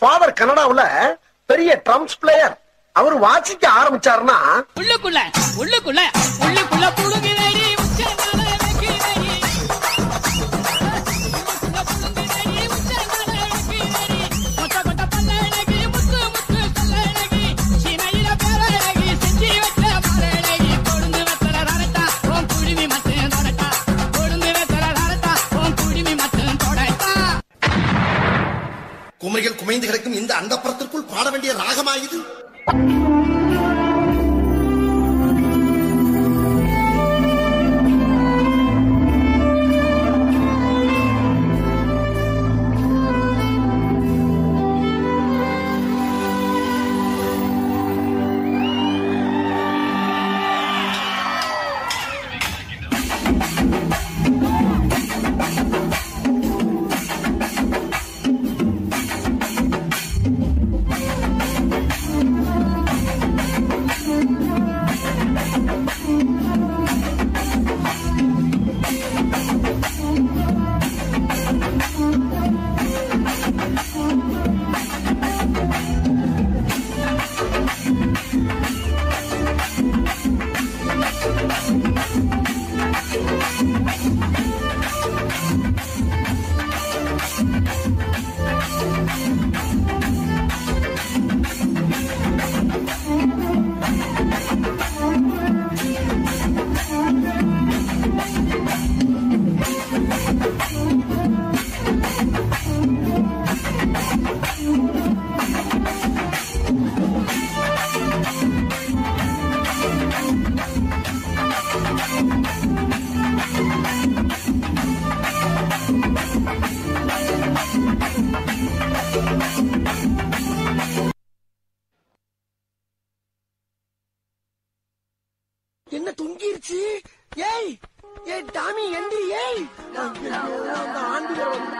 Father கனடாவுல பெரிய drums player அவர் வாசிக்க ஆரம்பிச்சாருன்னா உள்ளுக்குள்ள உள்ளுக்குள்ள உள்ளுக்குள்ள புழுங்குதடி உச்சந்தால வைக்கிறடி உள்ளுக்குள்ள புழுங்குதடி உச்சந்தால வைக்கிறடி கொட்ட கொட்ட பல்லழகி முத்து முத்து சொல்லழகி சீமையில பேரழகி செஞ்சு வச்ச மரழகி கொழுந்து வெத்தல ரரட்டா உன் குழுமி மட்டும் தொடட்டா கொழுந்து வெத்தல ரரட்டா உன் குழுமி மட்டும் தொடட்டா குமரிகள் குமைந்து கிடக்கும் இந்த அந்தப்புறத்திற்குள் பாட வேண்டிய ராகமா இது என்ன தொங்கிருச்சு ஏய் ஏய் டாமி எந்திரி ஏய் அந்த ஆண்டு வேற வந்து-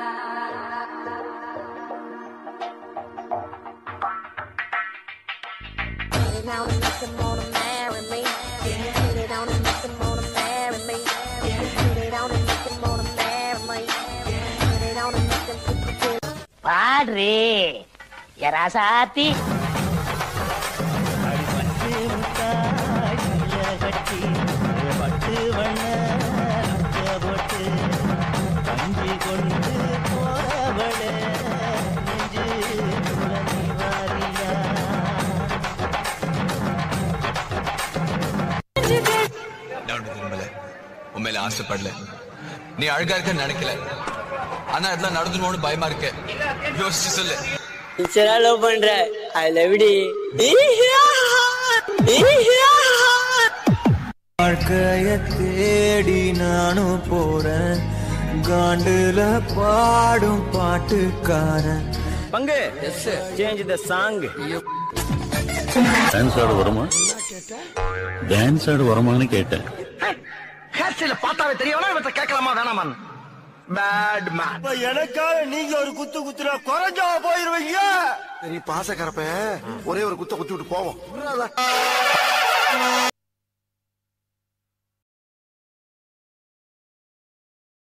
Put it on and make them wanna marry me. Put it on and make them wanna marry me. Put it on and make them wanna marry me. Put it on and make them put the பாடுறே எராசாத்தி நான் உன்னை விரும்பல உன் மேல ஆசைப்படல நீ அழகா இருக்க நினைக்கல ஆனா அதெல்லாம் நடந்துருமோன்னு பயமா இருக்க யோசிச்சு சொல்லு சின்சரா லவ் பண்ற ஐ லவ் டி வாழ்க்கைய தேடி நானும் போறேன் காண்டுல பாடும் பாட்டுக்காரன் பங்கு yes change the song dance ஆட வருமா டான்ஸ் ஆட வருமான்னு கேட்டேன் ஹேர் ஸ்டைல பார்த்தாவே தெரியவனா இவற்றை கேட்கலாமா வேணாமான்னு பேட் மேன் எனக்காக நீங்க ஒரு குத்து குத்துனா குறைஞ்சா போயிருவீங்க நீ பாசக்கரப்ப ஒரே ஒரு குத்த குத்தி விட்டு போவோம்